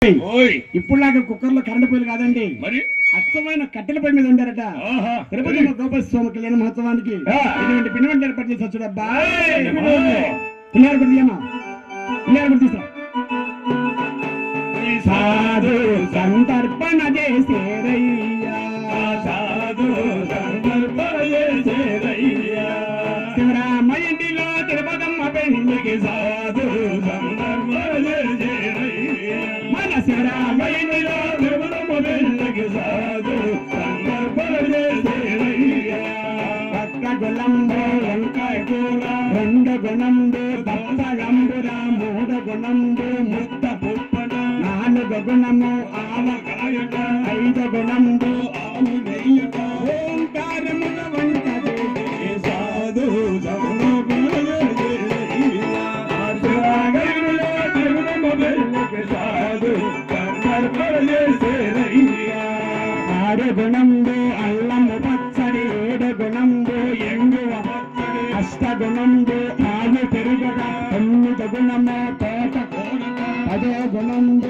ఓయ్ ఇప్పుడులాగా కుక్కర్లో కరెంటు పొయ్యిలు కాదండి మరి అచ్చమైన కట్టెల పొయ్యి మీద ఉండారట ఆహా తిరుపతి గోపాల స్వామి కళ్యాణ మహోత్సవానికి ఆ. ఇటువంటి పిండి వంట ఏర్పాటు చేసి వచ్చాడబ్బా ఏయ్, పిల్లలు కొద్ది అమ్మా పిల్లలు కొద్ది తీసుకురా సాధు సంతర్పణ చేసేరయ్యా సాధు సందర్భన చేసేదయ్యా. శివరామ ఇంటిలో తిరుపతమ్మ పెళ్లికి సాధు సందర్భన చేసేదయ్యా. మన శివరామ ఇంటిలో తిరుమలమ్మ పెళ్ళికి సాధు సందర్భన చేసేదయ్యా. పక్క గుణంబు వంకాయ కూర రెండు గుణంబు దప్పగంబుర మూడు గుణంబు ముత్త పుప్పన నాలుగు గుణము ఆవకాయట ఐదు గుణంబు ఆవు నెయ్యట ఓంకారముల వంట చేసే సాధు సందర్భన చేసేదయ్యా. ఆశయాగరులో తిరుమలమ్మ పెళ్ళికి సాధు సందర్భన చేసేదయ్యా. ఆరు గుణంబు అల్లము పచ్చడి ఏడు గుణంబు ఎంగువ పచ్చడి అష్ట గుణంబు ఆలు పెరుగుట తొమ్మిది గుణము తోట కోరట పదో గుణంబు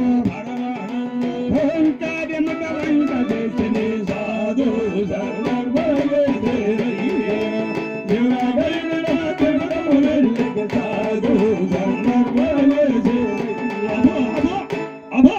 ఓంకారముల వంట చేసిన సాధు సందర్భన చేసేదయ్యా. దివాగరులో తిరుమలమ్మ పెళ్ళికి సాధు సందర్భన చేసేదయ్యా. అబ్బో, అబ్బో.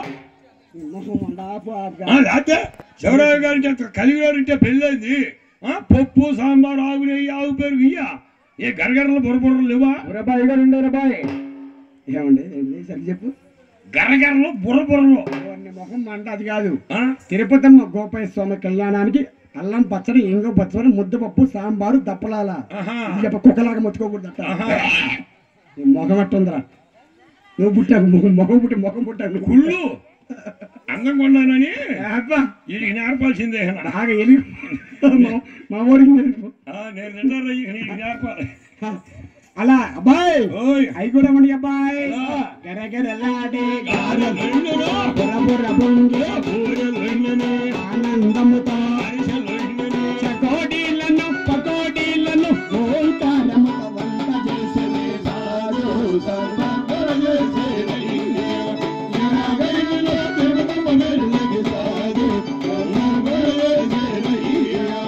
ఆ, లేకపోతే శివరావు గారి చేత కలిగి గారింటే పెళ్ళైంది ఆ, పప్పు సాంబార్ ఆవు నెయ్యి ఆవు పెరుగు ఇయ్యా ఏ గరగరలు బుర్రబుర్రలు లేవా రబాయి గారు ఉండే రబాయి ఏమండి ఏంటి సరి చెప్పు గరగరలు బుర్రబుర్రలు వారిని మొహం మంట అది కాదు ఆ, తిరుపతమ్మ గోపయ్య స్వామి కళ్యాణానికి అల్లం పచ్చడి ఇంగో పచ్చడి ముద్దపప్పు సాంబారు దప్పలాల ఆహా. ఇది చెప్ప కుక్కలాగా మొత్తుకోకూడదట ఆహా. నీ మొహం ఎట్టుందిరా నువ్వు పుట్టావు మొహం మొహం పుట్టి మొహం పుట్టావు కుళ్ళు అందంగా ఉన్నానని అబ్బా ఇది నేర్పాల్సిందే అన్నాడు. బాగా ఎలుగు మా- మా ఊరికి నేర్పు. ఆ, నేను నిండారా ఇక నీకు నేర్పాలి అలా అబ్బాయి ఓయ్ అవి కూడా ఉండి అబ్బాయి ఆ. గరగరలాడే గారెలుండును, బుర్ర బుర్ర బొంగి బూరెలుండును, ఆనందముతో అరిసెలుండును. చకోడీలను పకోడీలను ఓంకారముల వంట చేసే సాధు సందర్భన చేసేదయ్యా. దివాగరులో తిరుమలమ్మ పెళ్ళికి సాధు సందర్భన చేసేదయ్యా.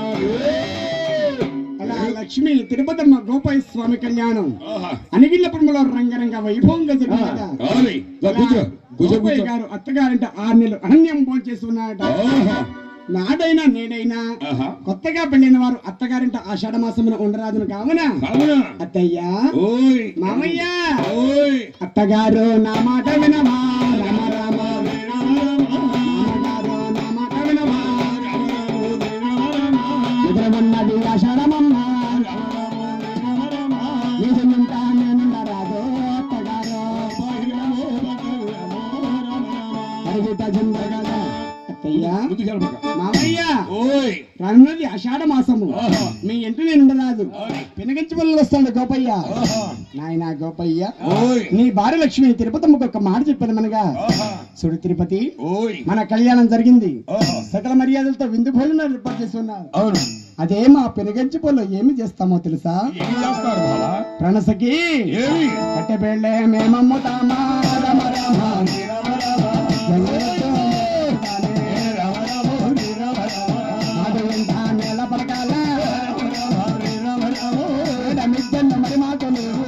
అలా లక్ష్మి తిరుపతమ్మ గోపాయ స్వామి కళ్యాణం ఆహా. అనిగిల్లపురంలో రంగరంగ వైభవంగా జరిగిందట కావాలి. దా కూర్చో. కూర్చో, గోపయ్య కూర్చో. గారు అత్తగారంట ఆరు నెలలు అరణ్యం భోంచేసి ఉన్నాడట ఆహా. నాడైనా నేడైనా ఆహా. కొత్తగా పెళ్ళైన వారు అత్తగారింట ఆషాఢ మాసమున ఉండరాదును కావున కావునా? అత్తయ్యా ఓయ్ మామయ్య ఓయ్ అత్తగారు నా మాట వినవా రామ రామ మామగారు నా మాట వినవా ఎదురమన్నది ఆషాఢమమ్మ నిజముంట నేనుండరాదు అత్తగారు అరుగుట జందరగల అత్తయ్య ముందుకు వెళ్ళమాక. మామయ్య ఓయ్ రానున్నది ఆషాఢ మాసము ఆహా. మీ ఇంటి నేను ఉండరాదు పినగించి పనులు వస్తాడు గోపయ్య ఆహా. నాయన గోపయ్య ఓయ్ నీ భార్య లక్ష్మి తిరుపతమ్మకు ఒక మాట చెప్పాను మనగా ఆహా. చూడు తిరుపతి ఓయ్ మన కళ్యాణం జరిగింది ఆహా. సకల మర్యాదలతో విందు భోజనాలు ఏర్పాటు చేస్తున్నారు అవును అదే మా పెనుగంచి పొల్లో ఏమి చేస్తామో తెలుసా ఏం చేస్తారు బాలా ప్రణసకి ఏమి కట్టెబెళ్ళే మేమమ్ముతామా రమ రమ జగత్తు మాట వింట నేల పలకాల మిద్దన్న మరి మాకు నీవు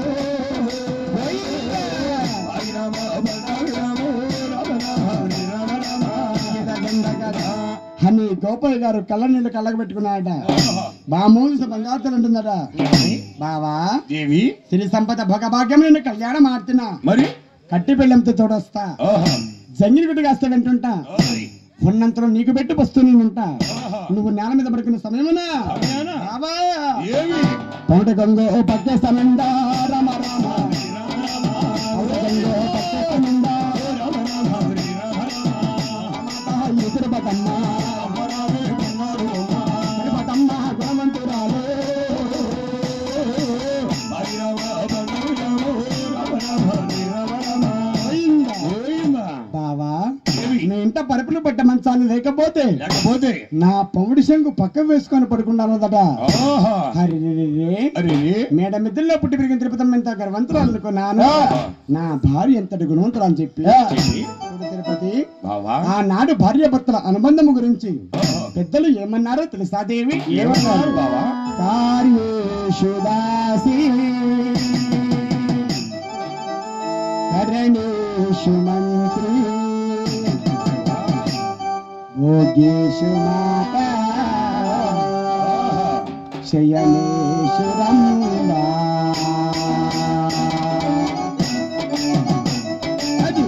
అని గోపాల్ గారు కళ్ళ నీళ్ళు కళ్ళకు పెట్టుకున్నాడట బామూలు బంగారుతలు అంటున్నాడా బావా దేవి సిరి సంపద భోగభాగ్యం నేను కళ్యాణం ఆడుతున్నా మరి కట్టి పెళ్ళంతో తోడొస్తా ఆహా. జంగిని గుడ్డు కాస్త వింటుంటా ఓయ్ ఉన్నంతలో నీకు పెట్టి వస్తూ నేనుంటా ఆహా. నువ్వు నేల మీద పడుకున్న సమయమున సమయాన? బావా ఏమి పౌట గంగో పక్కేస్తానందా రామ రామ పౌట గంగో పక్కేస్తానందా ఎదురు బతమ్మ ఎదురు బతమ్మ గుణవంతురాలు పోయిందా? ఓయమ్మా. బావా ఏమి? నీ ఇంట ఇంట పరుపులు పట్ట మంచాలు లేకపోతే లేకపోతే నా పముడి శంకు పక్క వేసుకొని పడుకున్నానదట ఆహా హరిరే అరే మేడ మిద్దుల్లో పుట్టి పెరిగిన తిరుపతి ఎంత గర్వంతులు అనుకున్నాను ఆ. నా భార్య ఎంతటి గుణవంతులు అని చెప్పి చెప్పి, చూడు తిరుపతి బావా ఆనాడు భార్య భర్తల అనుబంధము గురించి ఆహా. పెద్దలు ఏమన్నారో తెలుసా దేవి ఏమన్నారు బావా కార్యేషు దాసి కరణేషు మంత్రి భోగేషు మాత శయనేషు రంభా అది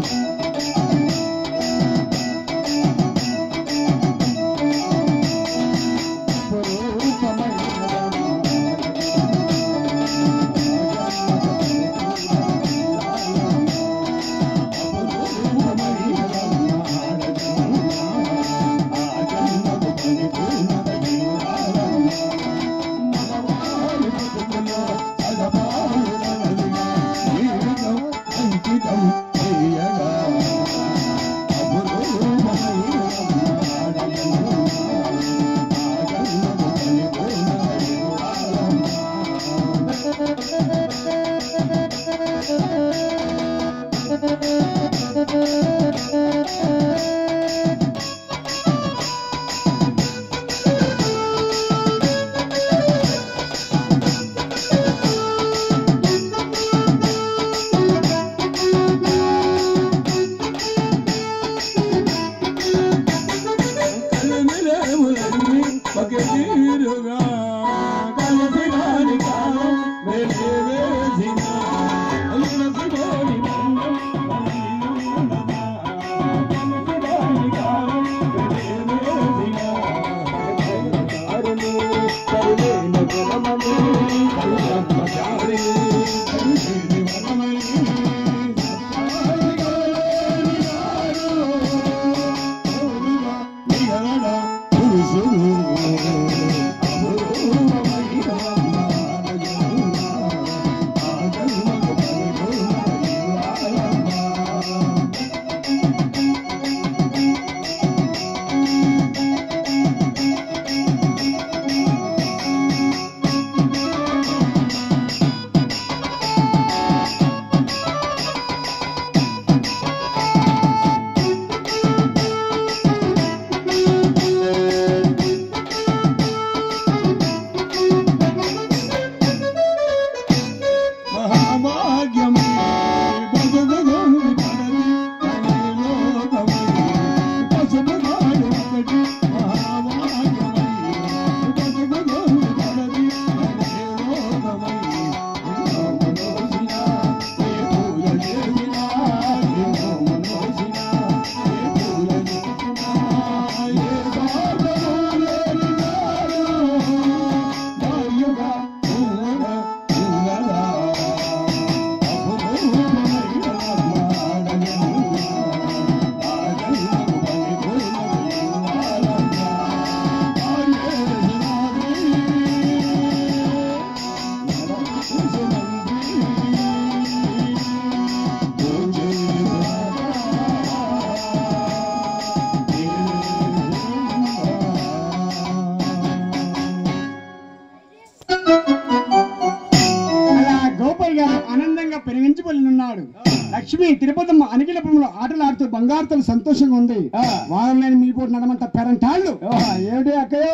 అలా గోపాల్ గారు ఆనందంగా పెరిగించబడినున్నాడు లక్ష్మి తిరుపతమ్మ అనికిలపురంలో ఆటలాడుతూ బంగారుతలు సంతోషంగా ఉంది వారం లేని మీ పూట నడమంత పెరంటాళ్ళు ఏమిటి అక్కయ్య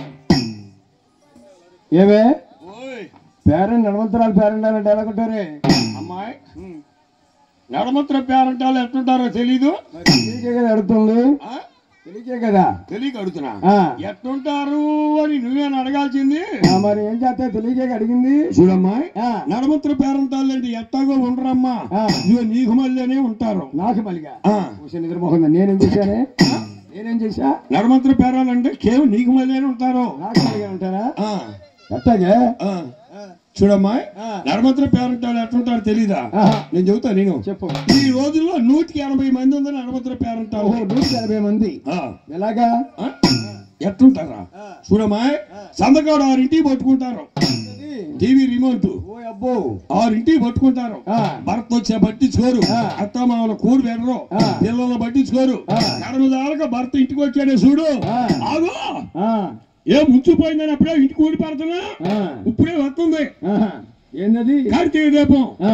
ఏవే పేరెంట్ నడమంతరాలు పేరెంట్ అంటే ఎలా కొట్టారే అమ్మాయి నడమత్ర పేరంటాలు ఎట్లుంటారో తెలీదు తెలియకే కదా అడుగుతుంది ఆ? తెలియకే కదా తెలియక అడుగుతున్నా ఆ. ఎట్లుంటారు అని నువ్వేనా అడగాల్సింది ఆ, మరి ఏం చేస్తే తెలియకే అడిగింది చూడమ్మాయి ఆ, నడమత్ర పేరంటాలు అంటే ఎట్టాగో ఉండరమ్మా ఆ. ఇదిగో నీకు మళ్ళీనే ఉంటారు నాకు మలిగా ఆ. కూర్చొని నిద్రపోకుండా నేనేం చేశానే నేనేం చేశా నడమంత్ర పేరాలంటే కేవలం నీకు మళ్ళీ ఉంటారు నాకు మలిగా ఉంటారా ఆ, ఎట్టాగే ఆ. చూడమ్మాయి ఆ. నడమంత్ర పేరంటాలు ఎట్లుంటారు తెలీదా ఆహా. నేను చెబుతా నేను చెప్పు ఈ రోజుల్లో నూటికి ఎనభై మంది ఉంది నడమంత్ర పేరంటాలు ఓహో నూట ఎనభై మంది ఆ. ఎలాగా ఆ? ఎట్టుంటారా చూడమ్మా సందకాడు ఆరింటికి పట్టుకుంటారు టీవీ రిమోట్ ఓ అబ్బో ఆరింటికి పట్టుకుంటారు ఆ. భర్త వచ్చే పట్టించుకోరు ఆ. అత్తమామల కూరు పెట్టరు ఆ. పిల్లలు పట్టించుకోరు ఆ. కడమదాలక భర్త ఇంటికి వచ్చాడే చూడు ఆ. ఆగో ఆ, ఏ ముంచిపోయిందని అప్పుడే ఇంటికి ఊడి పెడుతున్నా ఆ, ఇప్పుడే వస్తుంది ఆహా. ఏందది కార్తీక దీపం ఆ,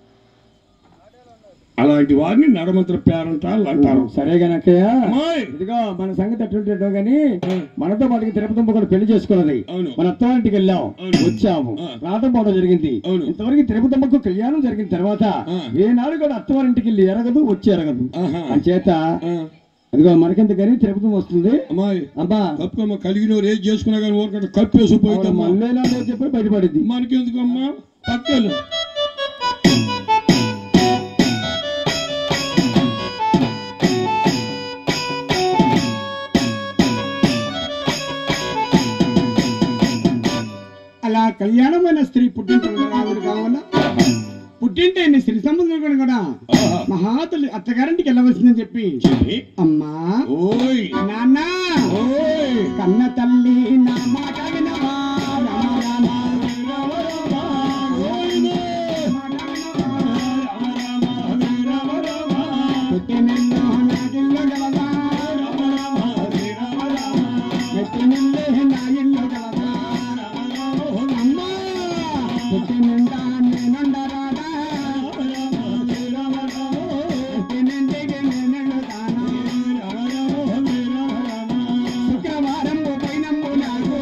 అలాంటి వారిని నడమంత్ర పేరంటారు అంటారు సరే గనక్కయ్య అమ్మాయి ఇదిగో మన సంగతి ఎట్లుంటాడో గాని మనతో పాటుకి తిరుపతి కూడా పెళ్లి చేసుకున్నది అవును. మన అత్తవారింటికి వెళ్ళాం అవును. వచ్చాము ఆ. రావటం పోవడం జరిగింది అవును. ఇంతవరకు తిరుపతమ్మకు కళ్యాణం జరిగిన తర్వాత ఆ. ఏనాడు కూడా అత్తవారింటికి వెళ్ళి ఎరగదు వచ్చి ఎరగదు ఆహా. అంచేత ఆ, ఇదిగో మనకెంత కానీ తిరుపతి వస్తుంది అమ్మాయి అబ్బా కప్పుకమ్మ కలిగిన ఏం చేసుకున్నా కానీ ఊరకంటే కప్పేసిపోయిందమ్మా మళ్ళీ చెప్పి బయటపడింది మనకెందుకమ్మా పక్కలు అలా కళ్యాణమైన స్త్రీ పుట్టింటి ఆవిడ కావాలా పుట్టింటి అన్ని స్త్రీ సంబంధం కూడా ఆహా. మహాతల్లి అత్తగారింటికి వెళ్ళవలసిందని చెప్పి చెప్పి అమ్మా ఓయ్ నాన్న ఓయ్ కన్న తల్లి నా మాట వినవా రామ రామ పుట్టినిల్లు నాగిల్లు గలదా మెట్టినిల్లే నాగిల్లు గలదా అమ్మా పుట్టినిండా నేనుండరాదా పుట్టినింటికి నేనెళ్ళుతానా శుక్రవారం పోయినమ్ము నాకు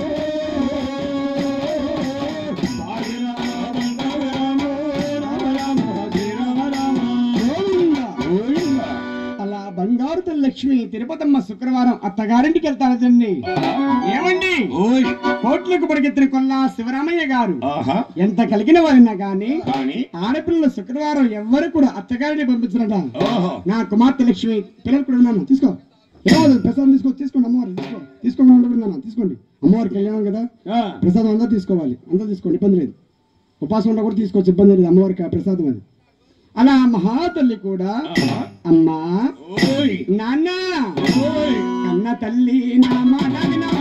అలా బంగారు తల్లి లక్ష్మి తిరుపతమ్మ శుక్రవారం అత్తగారింటికి వెళ్తారటండి ఏమండి ఓయ్ కోట్లకు పడికెత్తిన కొల్లా శివరామయ్య గారు ఆహా ఎంత కలిగిన వారినా గాని కానీ ఆడపిల్లలు శుక్రవారం ఎవ్వరు కూడా అత్తగారిని పంపించరట ఓహో నా కుమార్తె లక్ష్మి పిల్లలు కూడా ఉన్నాను తీసుకో ఏమవుతుంది ప్రసాదం తీసుకో తీసుకోండి అమ్మవారు తీసుకో తీసుకోకుండా ఉండకూడదు తీసుకోండి అమ్మవారికి కళ్యాణం కదా ప్రసాదం అంతా తీసుకోవాలి అంతా తీసుకోండి ఇబ్బంది లేదు ఉపాసం ఉండ కూడా తీసుకోవచ్చు ఇబ్బంది లేదు అమ్మవారికి ఆ ప్రసాదం అది అలా మహాతల్లి కూడా ఆహా. అమ్మా ఓయ్ నాన్న ఓయ్ కన్న తల్లి నా మాట వినవా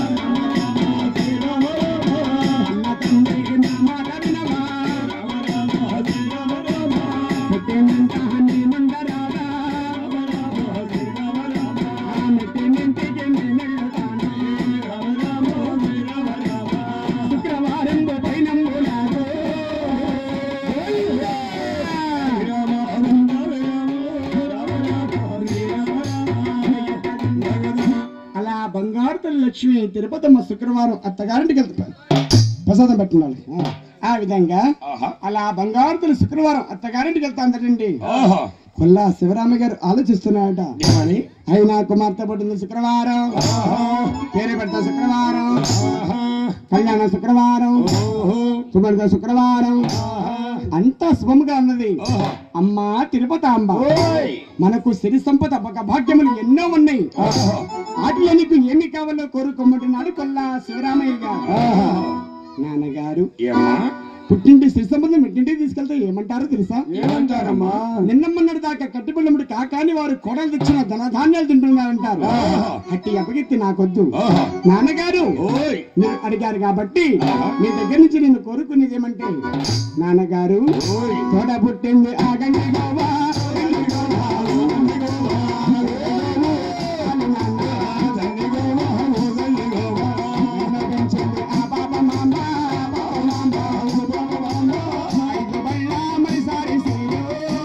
కన్న తండ్రి నా మాట వినవా పుట్టినంత నేనుండరాదా ఆ మెట్టినింటికి నేనెళ్ళుతాను. శుక్రవారం పైనంబు నాకు అలా బంగారు తల్లి లక్ష్మి తిరుపతమ్మ శుక్రవారం అత్తగారింటికి వెళ్తారు ప్రసాదం పెట్టినాడు ఆ విధంగా ఆహా అలా బంగారు తల్లి శుక్రవారం అత్తగారింటికి వెళ్తాందటండి ఆహా కొల్లా శివరామ గారు ఆలోచిస్తున్నాడట ఏమని అయినా కుమార్తె పుట్టింది శుక్రవారం పేరు పెడతా శుక్రవారం ఆహా కళ్యాణ శుక్రవారం ఓహో సుమర్ద శుక్రవారం అంతా శుభముగా ఉన్నది ఆహా అమ్మ తిరుపతాంబ ఓయ్ మనకు సిరి సంపద భగ భాగ్యములు ఎన్నో ఉన్నాయి ఆహా వాటిలో నీకు ఏమి కావాలో కోరుకోమంటున్నాడు కొల్లా శివరామయ్య గారు ఆహా నాన్నగారు ఏమ్మా పుట్టింటి సిరి సంబంధం ఇంటింటికి తీసుకెళ్తే ఏమంటారో తెలుసా ఏమంటారమ్మా నిన్నమ్మన్నటి దాకా కట్టిపిల్లముడు కాకాని వారు కొడలు తెచ్చిన ధనధాన్యాలు తింటున్నారంటారు ఆహా. అట్టి అపగెత్తి నాకొద్దు ఆహా నాన్నగారు ఓయ్ మీరు అడిగారు కాబట్టి మీ దగ్గర నుంచి నేను కోరుకునేది ఏమంటే నాన్నగారు ఓయ్ తోడ పుట్టింది ఆ గంగి గోవా, గంగి గోవా, గంగి గోవా, గంగి గోవా, గంగి గోవా. నిన్ను పెంచింది ఆ బాబ మామ, బాబ మామ, బాబ మామ. ఐదు బళ్ళ మైసారి సీలు.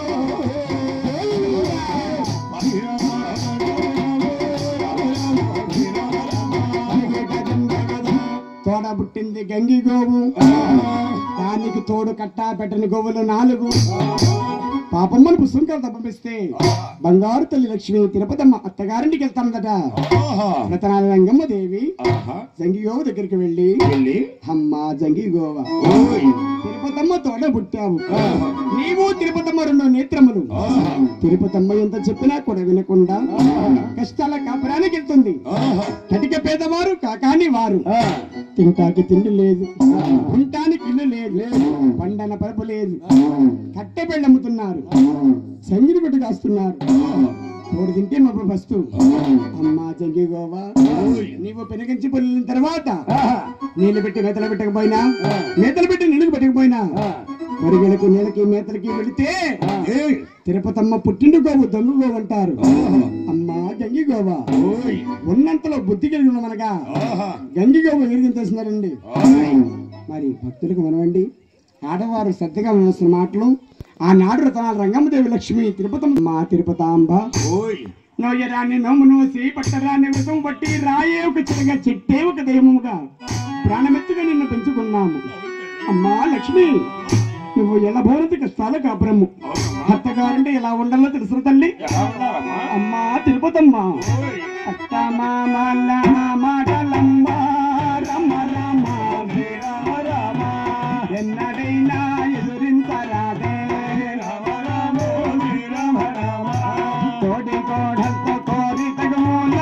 తోడ పుట్టింది గంగి గోవు దానికి తోడు కట్టా పెట్టని గోవులు నాలుగు పాపమ్మను పుస్తకాలు తప్పిస్తే బంగారు తల్లి లక్ష్మి తిరుపతమ్మ అత్తగారింటికి వెళ్తానదట ఆహా రతనాల రంగమ్మ దేవి ఆహా జంగి గోవు దగ్గరికి వెళ్ళి వెళ్ళి అమ్మ జంగి గోవ ఓయ్ తిరుపతమ్మ తోడ పుట్టావు ఆహా. నీవు తిరుపతమ్మ రెండు నేత్రములు ఆహా తిరుపతమ్మ ఎంత చెప్పినా కూడా వినకుండా కష్టాల కాపురానికి వెళ్తుంది ఆహా కటిక పేదవారు కాకాని వారు తింటాకి తిండి లేదు ఉండటానికి ఇల్లు లేదు పండన పరుపు లేదు కట్టె పెళ్ళి అమ్ముతున్నారు సంగిడి పెట్టి కాస్తున్నారు కోడి తింటే మా ఫస్ట్ అమ్మా జంగి గోవా నీవు పెనగించి పొల్లిన తర్వాత నీళ్ళు పెట్టి మేతలు పెట్టకపోయినా మేతలు పెట్టి నీళ్ళకి పెట్టకపోయినా మరిగలకి నీళ్ళకి మేతలకి వెళితే ఏయ్, తిరుపతమ్మ పుట్టిండు గోవు దొంగ గోవు అంటారు అమ్మా గంగి గోవా ఓయ్, ఉన్నంతలో బుద్ధి కలిగి ఉన్నమనగా ఆహా, గంగి గోవు ఎగిరిని తెలిసినారండి మరి భక్తులకు మనవండి ఆడవారు శ్రద్ధగా వినవలసిన మాటలు ఆనాడు రతనాల రంగమ్మదేవి లక్ష్మి తిరుపతమ్మ మా తిరుపతాంబ ఓయ్, నోయరాని నోము నోసి పట్టరాని వ్రతం పట్టి రాయే ఒక చిరగా చెట్టే ఒక దైవముగా ప్రాణమెత్తుగా నిన్ను పెంచుకున్నాము అమ్మా లక్ష్మి నువ్వు ఎలా భోరతి కష్టాల కాపురము అత్తగారంటే ఎలా ఉండాలో తెలుసు తల్లి ఎలా ఉన్నారమ్మా? అమ్మా తిరుపతమ్మ ఓయ్, అత్త మామల మాటలమ్మ రమ రమ రామ రామ ఎన్నడైనా ఎదురించరాదే రామ రామ, శ్రీరామ రామ. తోడి కోడలతో కోరి తగమూల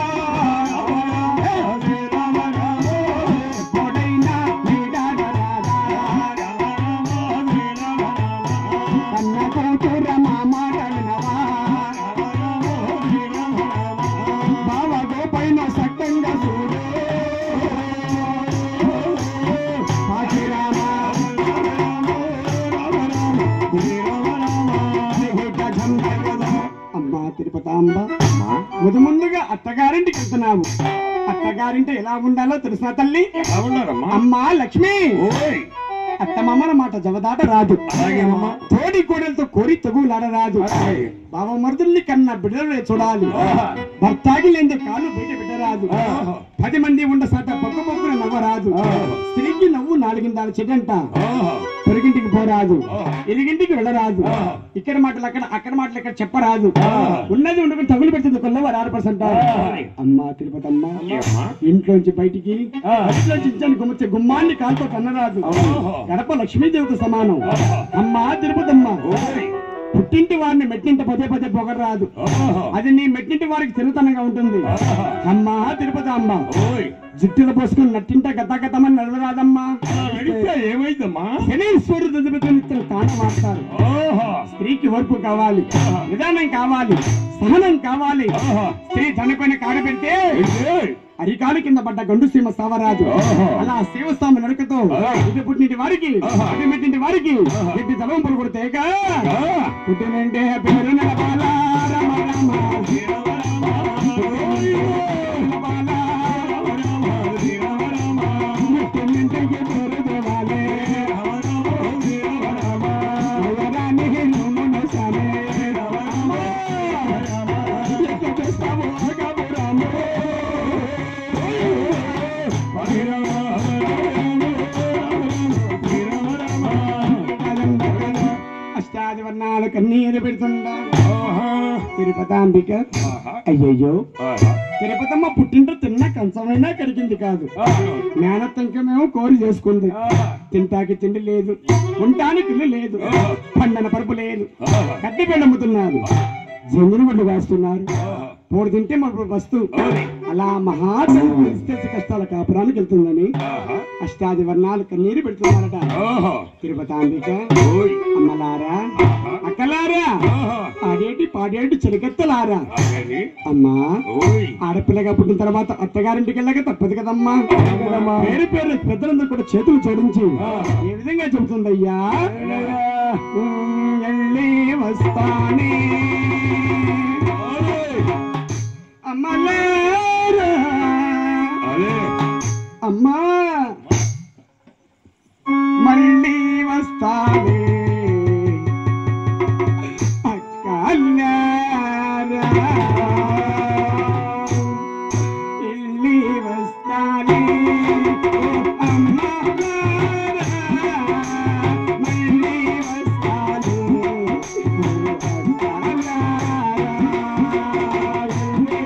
శ్రీరామ రామ, ఎప్పుడైనా నీడాడరాదా రామ రామ, శ్రీరామ రామ. కన్న కూతుర మా మాటలినవా రామ రామ, శ్రీరామ రామ. బావ గోపైన సక్కంగా చూడు పాచిరామా అమ్మా తిరుపతాంబ ముందు ముందుగా అత్తగారింటికి వెళ్తున్నావు అత్తగారింటి ఎలా ఉండాలో తెలుసా తల్లి ఎలా ఉన్నారమ్మా? అమ్మా లక్ష్మి ఓయ్, అత్తమామల మాట జవదాట రాదు అలాగేనమ్మా. తోడి కోడలతో కోరి తగులాడ రాదు అలాగే. బావ మరుదుల్ని కన్న బిడ్డలే చూడాలి ఆహా. భర్తాగి లేని కాలు బయట పెట్టరాదు ఆహా. పది మంది ఉండ సాట పక్క పక్కన నవ్వరాదు ఆహా. స్త్రీకి నవ్వు నాలుగిందాల చెడంట ఆహా, పొరుగింటికి పోరాదు ఆహా. ఎలిగింటికి వెళ్ళరాదు ఆహా. ఇక్కడ మాటలు అక్కడ అక్కడ మాటలు ఇక్కడ చెప్పరాదు ఆహా. ఉన్నది ఉండకుండా తగులు పెట్టింది కొల్లవారు ఆరు పర్సెంట్ ఆహా. అమ్మా తిరుపతి అమ్మ అమ్మా. ఇంట్లోంచి బయటికి ఇంట్లోంచి ఇంచాన్ని గుమ్మచ్చే గుమ్మాన్ని కాలుతో కన్నరాదు ఆహా. గడప లక్ష్మీదేవితో సమానం ఆహా. అమ్మా తిరుపతమ్మ ఓయ్, పుట్టింటి వారిని మెట్టింటి పదే పదే పొగరాదు ఆహా. అది నీ మెట్టింటి వారికి చిరుతనంగా ఉంటుంది ఆహా. అమ్మా తిరుపతి అమ్మ ఓయ్, జుట్టులు పోసుకుని నట్టింట గతగతమని నడవరాదమ్మా ఆ, వెళితే ఏమైందమ్మా శనీశ్వరుడు నిత్యం తాను మారుతారు ఆహా, స్త్రీకి ఓర్పు కావాలి ఆహా. నిదానం కావాలి సహనం కావాలి ఆహా. స్త్రీ తనపైన కాడు పెడితే వెళితే, అరికాలు కింద పడ్డ గండు సీమ సావరాజు ఆహా. అలా శివస్వామి నడకతో ఆహా. ఇది పుట్టింటి వారికి ఆహా. అది మెట్టింటి వారికి ఆహా. ఎట్టి తలంపులు కొడితేగా ఆ, పుట్టినంటే పేరు నడపాల రమ రమ శ్రీరామ రామ, ఓయ్, నడపాల రమ రమ శ్రీరామ రామ, పుట్టినంటే పేరు దేవాలే రామ రామ, శ్రీరామ రామ, నవరాని నూనె సామే రామ రామ, రామ, ఎక్కడ చేస్తావు ఆగబురాము శ్రీరామ రామ, శ్రీరామ రామ. అష్టాది వర్ణాలు కన్నీరు పెడుతుండా ఆహా, తిరుపతాంబిక ఆహా, అయ్యయ్యో ఆహా, తిరుపతమ్మ పుట్టింటో తిన్న కంచమైనా కడిగింది కాదు ఆహా, మేనత్తంకమేమో కోరి చేసుకుంది ఆహా, తింటాకి తిండి లేదు ఉంటానికి ఇల్లు లేదు పండన పరుపు లేదు ఆహా, కట్టి పెళ్ళమ్ముతున్నారు జమ్మును గుడ్లు వేస్తున్నారు ఆహా. మూడు తింటే మన వస్తు అలా మహా తెలిసి కష్టాల కాపురానికి వెళ్తుందని ఆహా, అష్టాది వర్ణాలు కన్నీరు పెడుతున్నారట ఆహా, తిరుపతాంబిక ఓయ్, అమ్మలారా ఆహా, అక్కలారా ఆహా, ఆడేటి పాడేటి చెలికత్తలారా అలాగే, అమ్మా ఓయ్, ఆడపిల్లగా పుట్టిన తర్వాత అత్తగారింటికి వెళ్ళక తప్పదు కదమ్మా కదమ్మా. పేరు పేరు పెద్దలందరూ కూడా చేతులు జోడించి ఆ. ఏ విధంగా చెబుతుందయ్యా ఉమ్, ఎళ్ళి వస్తానే ఓయ్, అమ్మలారా అదే, అమ్మా మళ్ళీ వస్తానే అక్కలారా వెళ్ళి వస్తానే అమ్మలారా మళ్ళీ వస్తానే అక్కలారా వెళ్ళి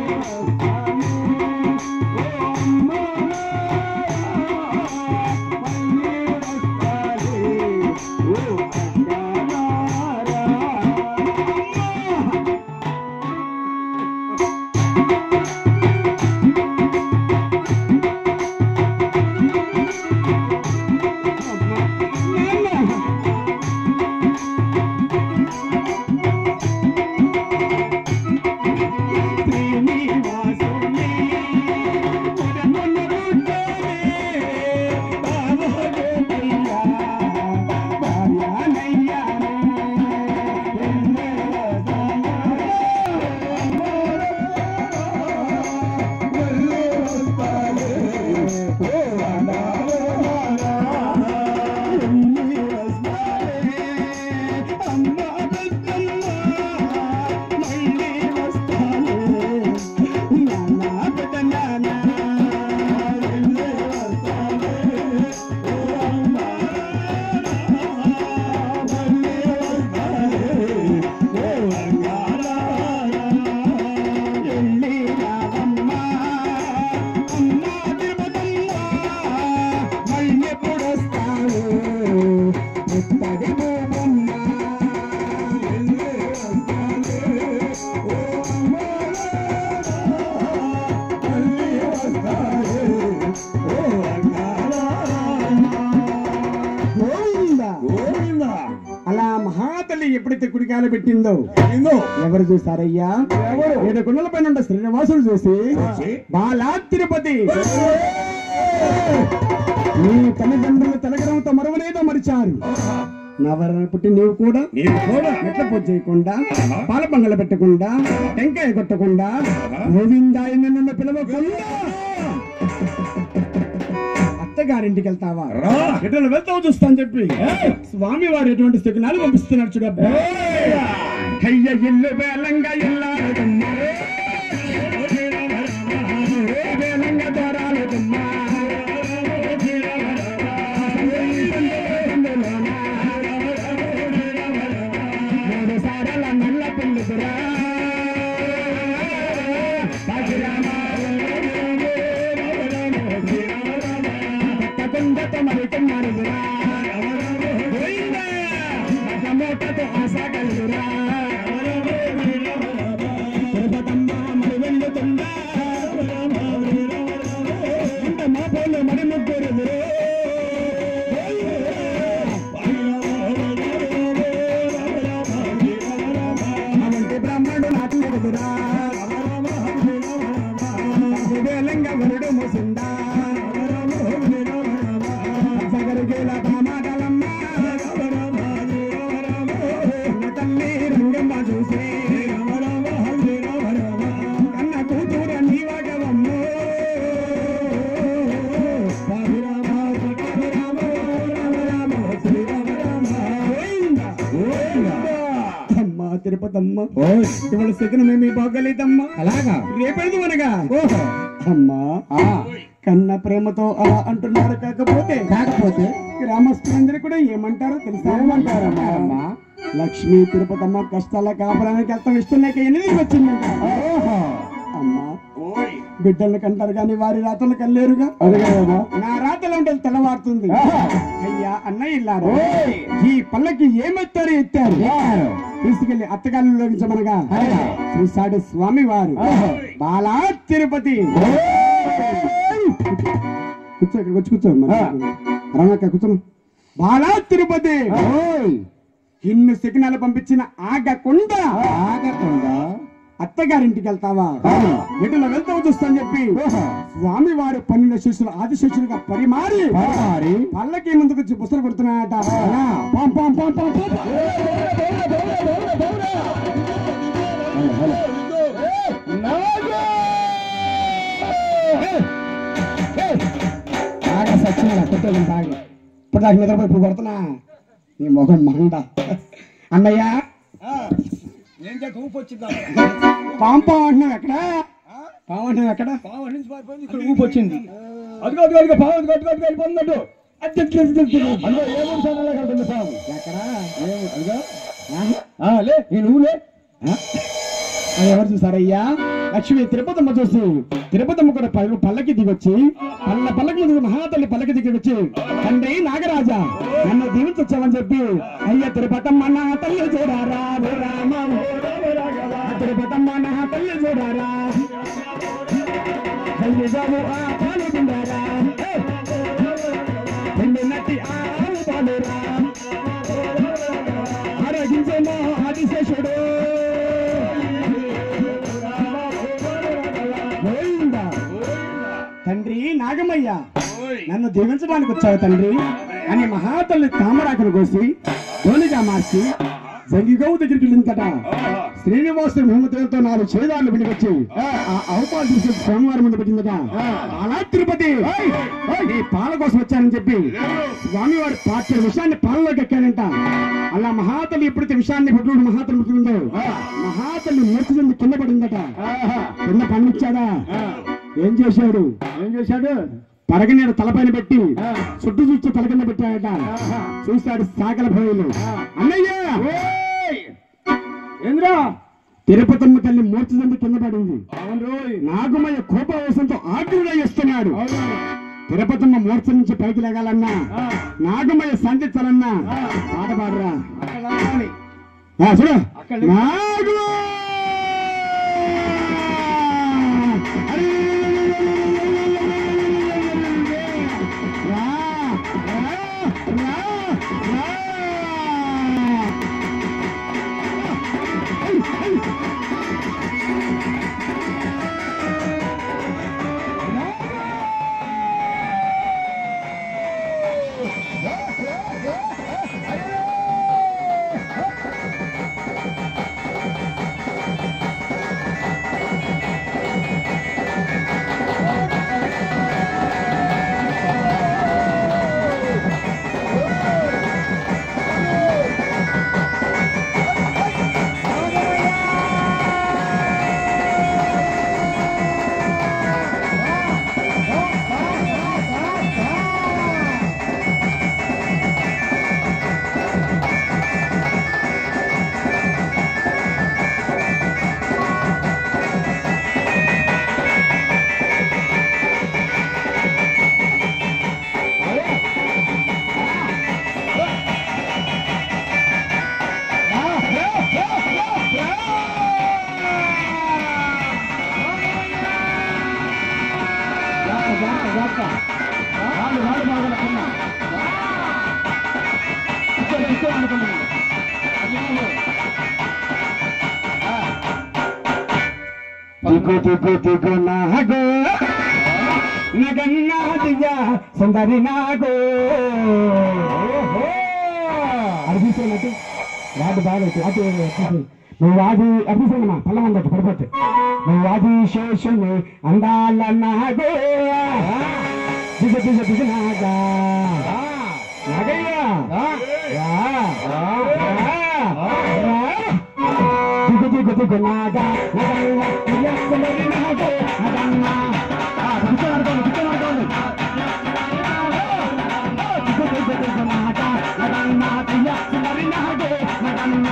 గోవిందా గోవిందా అలా మహాతల్లి ఎప్పుడైతే కుడికాలు పెట్టిందో ఏందో ఎవరు చూసారయ్యా ఎవరు? ఏడు కొండల పైన ఉండే శ్రీనివాసుడు చూసి చూసి? బాలా తిరుపతి నీ తల్లిదండ్రులు తలగడంతో మరవలేదో మరిచారు నవరణ పుట్టి నీవు కూడా నీవు కూడా మెట్ల పూజ చేయకుండా పాల పంగల పెట్టకుండా టెంకాయ కొట్టకుండా గోవిందాయ నిన్ను పిలవకుండా అత్తగారింటికి వెళ్తావా రా. ఎట్లా వెళ్తావు చూస్తాను చెప్పి స్వామి వారు ఎటువంటి స్థితినాలు పంపిస్తున్నాడు చూడబ్బా అయ్య ఇల్లు వేలంగా ఇల్లాడుతున్నా వేలంగా దొరాలుతున్నా మూడు సార్ల నల్ల పిల్లుకురా పట్టకుండతో మరి కుమారులురా మూటతో ఆశ కలుగురా తిరుపతమ్మ మరి వెళ్ళుతుందా ఇంత మా పోలు మరి ముగ్గురు అవంటి బ్రహ్మడు నాకు ఎదురా వేలంగా వరుడు ముసిందా సగరుగేల ప్రమాదలమ్మ తల్లి రంగమ్మ చూసి కన్న కూతుర నీవగవమ్మో అమ్మా తిరుపతమ్మ ఓయ్ ఇవాళ శకునమేమి బాగలేదమ్మా అలాగా రేపేది అనగా ఓహో అమ్మా కన్న ప్రేమతో అలా అంటున్నారు కాకపోతే కాకపోతే గ్రామస్తులందరూ కూడా ఏమంటారో తెలుసా ఏమంటారమ్మా లక్ష్మీ తిరుపతమ్మ కష్టాల కాపడానికి వెళ్తాం ఇష్టం లేక ఎనిమిది వచ్చిందంట అమ్మా ఓయ్ బిడ్డల్ని కంటారు కానీ వారి రాతలు కల్లేరుగా నా రాతలు అంటే తెల్లవారుతుంది అయ్యా అన్నయ్య ఇల్లారు ఓయ్. ఈ పల్లకి ఏమెత్తారు ఎత్తారు తీసుకెళ్లి అత్తగారిని లోకించమనగా చూశాడు స్వామి వారు బాలా తిరుపతి కూర్చో ఇక్కడికి వచ్చి కూర్చో రమక్క కూర్చో బాలా తిరుపతి ఇన్ని సిగ్నల్ పంపించిన ఆగకుండా ఆగకుండా అత్తగారింటికి వెళ్తావా ఎటులో వెళ్తావు చూస్తాను చెప్పి స్వామి వారు పన్నెండు శిష్యులు ఆది శిష్యులుగా పరిమారి పల్లకి ముందుకు వచ్చి పుస్తలు కొడుతున్నాయట పాం, పాం, పాం, పాం, పాం, పాం. బాగా సచ్చినలా కొట్టేది బాగా ఇప్పుడు నాకు నిద్రపోయి ఇప్పుడు కొడుతున్నా నీ మొహం మండ అన్నయ్య ఏం చేత ఊపు వచ్చిందా పాం పాం అంటున్నావు ఎక్కడ పాం అంటున్నావు ఎక్కడ పాము నుంచి పారిపోయింది ఇక్కడ ఊపు వచ్చింది అదిగో అదిగో అదిగో పాము అదిగో అదిగో అదిగో వెళ్ళిపోతున్నట్టు అందులో ఏ మూడు సార్లు కడుతుంది పాము ఎక్కడ ఏము అదిగో ఆ? ఆ, లే ఈ నువ్వు లే ఆ? అది ఎవరు చూసారయ్యా లక్ష్మి తిరుపతమ్మ చూసి తిరుపతమ్మ కూడా పల్ల పల్లకి దిగొచ్చి పల్ల పల్లకి ముందు మహాతల్లి పల్లకి దిగి వచ్చి తండ్రి నాగరాజా నన్ను దీవించొచ్చావని చెప్పి అయ్య తిరుపతమ్మ నా తల్లి చూడారా ఓ రామ ఓ రాఘవ. తిరుపతమ్మ నా తల్లి చూడారా తల్లి జాము ఆ పాలు పిండారా పిండినట్టి ఆ ఆవు పాలురా ఆరోగించమో ఆదిశేషుడు గోవిందా. తండ్రి నాగమయ్య ఓయ్ నన్ను దీవించడానికి వచ్చావు తండ్రి అని మహాతల్లి తామరాకును కోసి ధోనిగా మార్చి జంగిగోవు దగ్గరికి వెళ్ళిందట శ్రీనివాసుడు మహమ్మదేవులతో నాలుగు చేదార్లు విడివచ్చి ఆ అవపాలు తీసుకొచ్చి స్వామివారి ముందు పెట్టిందట అలా తిరుపతి నీ పాల కోసం వచ్చానని చెప్పి స్వామివారి పాత్ర విషయాన్ని పాలలోకి ఎక్కాడంట అలా మహాతల్లి ఎప్పుడైతే విషయాన్ని పుట్టుడు మహాతల్లి పుట్టిందో మహాతల్లి మూర్తి చెంది కింద పడిందట కింద పండించాడా ఏం చేశాడు ఏం చేశాడు పడగనీడ తలపైన పెట్టి చుట్టూ చూస్తూ తల కింద పెట్టాడట చూశాడు సాగల భూములు అన్నయ్య ఏంద్రా తిరుపతమ్మ తల్లి మూర్తి చెంది కింద పడింది అవును రోయ్ నాగుమయ్య కోపవేశంతో ఆగ్రహుడై ఇస్తున్నాడు తిరుపతమ్మ మూర్తి నుంచి పైకి లేగాలన్నా నాగమయ్య సంధించాలన్నా పాట పాడరా అక్కడ రావాలి. ఆ, చూడు అక్కడ నాగు తుగు తుగు తుగు నాగో నగన్నా దివ్య సుందరి నాగో అర్పించినట్టు వాడు బాగా అటు నువ్వు వాది అర్పించమ్మా పళ్ళ అందట్టు పడిపోతే నువ్వు వాది శేషుని అందాల నాగో దిగ దిగ దిగ నాగా నాగయ్యా దిగు దిగు దిగు నాగా నగన్న ఇయ్యక్కలని నాగో నగన్న కూర్చోనుకోండి కూర్చోనుకోండి దిగు దిగు దిగు నాగా నగన్న ఇయ్యక్కలని నాగో నగన్న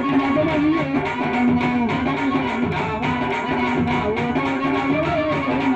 Thank you.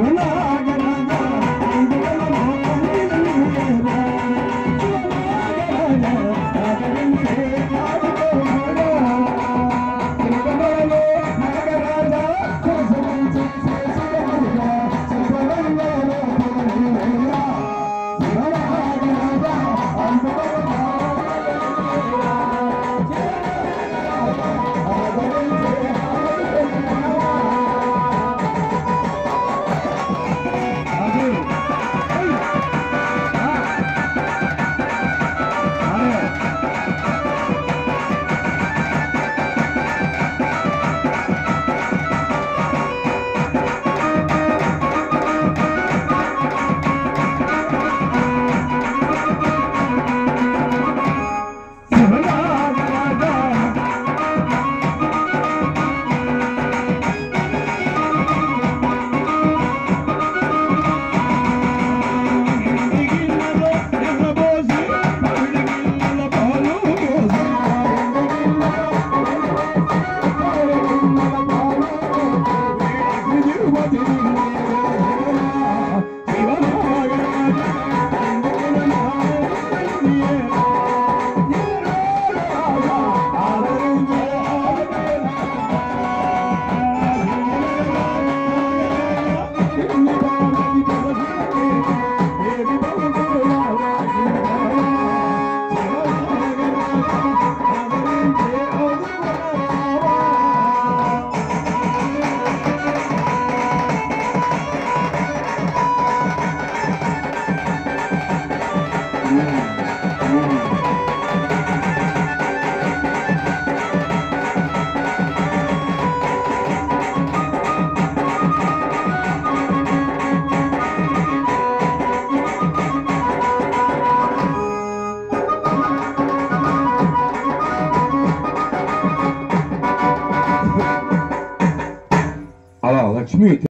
అలా లక్ష్మి